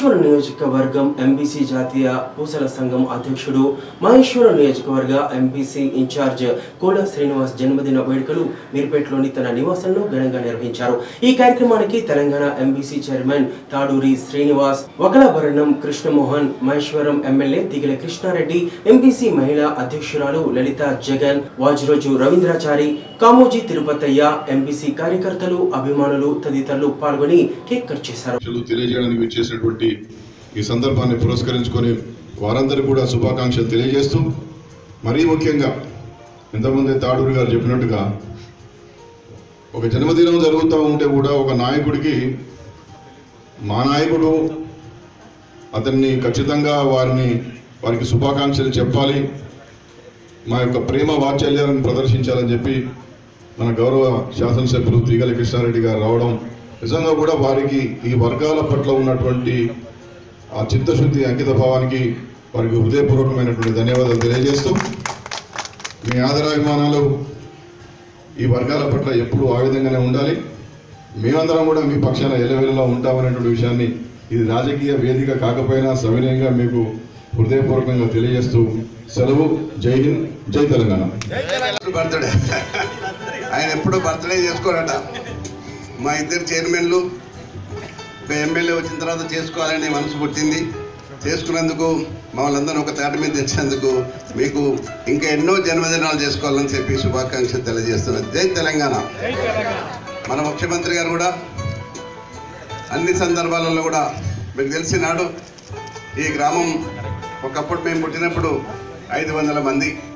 మహేశ్వరం నియోజకవర్గం ఎంబీసీ జాతీయ పూసల సంఘం అధ్యక్షుడు మహేశ్వరం నియోజకవర్గ ఎంపీసీ ఇన్ఛార్జ్ కోల శ్రీనివాస్ జన్మదిన వేడుకలు మీర్పేటలోని తన నివాసంలో ఘనంగా నిర్వహించారు ఈ కార్యక్రమానికి Telangana MBC chairman Taduri Srinivas Vakulabharanam Krishnamohan Maheshwaram MLA Digila Krishnareddy MPC మహిళా అధ్యక్షురాలు లలిత జగన్ వాజ్రోజు రవీంద్రాచారి కామోజీ తిరుపతయ్య ఎంపీసీ కార్యకర్తలు అభిమానులు తదితరులు పాల్గొని కేక్ కట్ చేశారు శుభాకాంక్షలు తెలియజేయడానికి ఇచ్చేసినటువంటి ఈ సందర్భాన్ని పురస్కరించుకొని వారందరికీ కూడా శుభాకాంక్షలు తెలియజేస్తూ మరీ ముఖ్యంగా ఇంతకుముందే తాడూరు గారు చెప్పినట్టుగా ఒక జన్మదినం జరుగుతూ ఉంటే కూడా ఒక నాయకుడికి మా నాయకుడు అతన్ని ఖచ్చితంగా వారిని వారికి శుభాకాంక్షలు చెప్పాలి మా యొక్క ప్రేమ వాత్సల్యాలను ప్రదర్శించాలని చెప్పి మన గౌరవ శాసనసభ్యులు తీగల కృష్ణారెడ్డి గారు రావడం నిజంగా కూడా వారికి ఈ వర్గాల పట్ల ఉన్నటువంటి ఆ చిత్తశుద్ధి అంకిత భావానికి వారికి హృదయపూర్వకమైనటువంటి ధన్యవాదాలు తెలియజేస్తూ మీ ఆదరాభిమానాలు ఈ వర్గాల పట్ల ఎప్పుడూ ఆ విధంగానే ఉండాలి మేమందరం కూడా మీ పక్షాన ఎల్లవెల్లా ఉంటామనేటువంటి విషయాన్ని ఇది రాజకీయ వేదిక కాకపోయినా సవినయంగా మీకు హృదయపూర్వకంగా తెలియజేస్తూ సెలవు జై హింద్ జై తెలంగాణ బర్త్డే ఆయన ఎప్పుడు బర్త్డే చేసుకోరట మా ఇద్దరు చైర్మన్లు ఒక ఎమ్మెల్యే వచ్చిన తర్వాత చేసుకోవాలని మనసు పుట్టింది చేసుకున్నందుకు మమ్మల్ని అందరూ ఒక తాటి మీద తెచ్చినందుకు మీకు ఇంకా ఎన్నో జన్మదినాలు చేసుకోవాలని చెప్పి శుభాకాంక్షలు తెలియజేస్తున్నారు జై తెలంగాణ మన ముఖ్యమంత్రి గారు కూడా అన్ని సందర్భాలలో కూడా మీకు తెలిసినాడు ఈ గ్రామం ఒకప్పుడు మేము పుట్టినప్పుడు ఐదు వందల మంది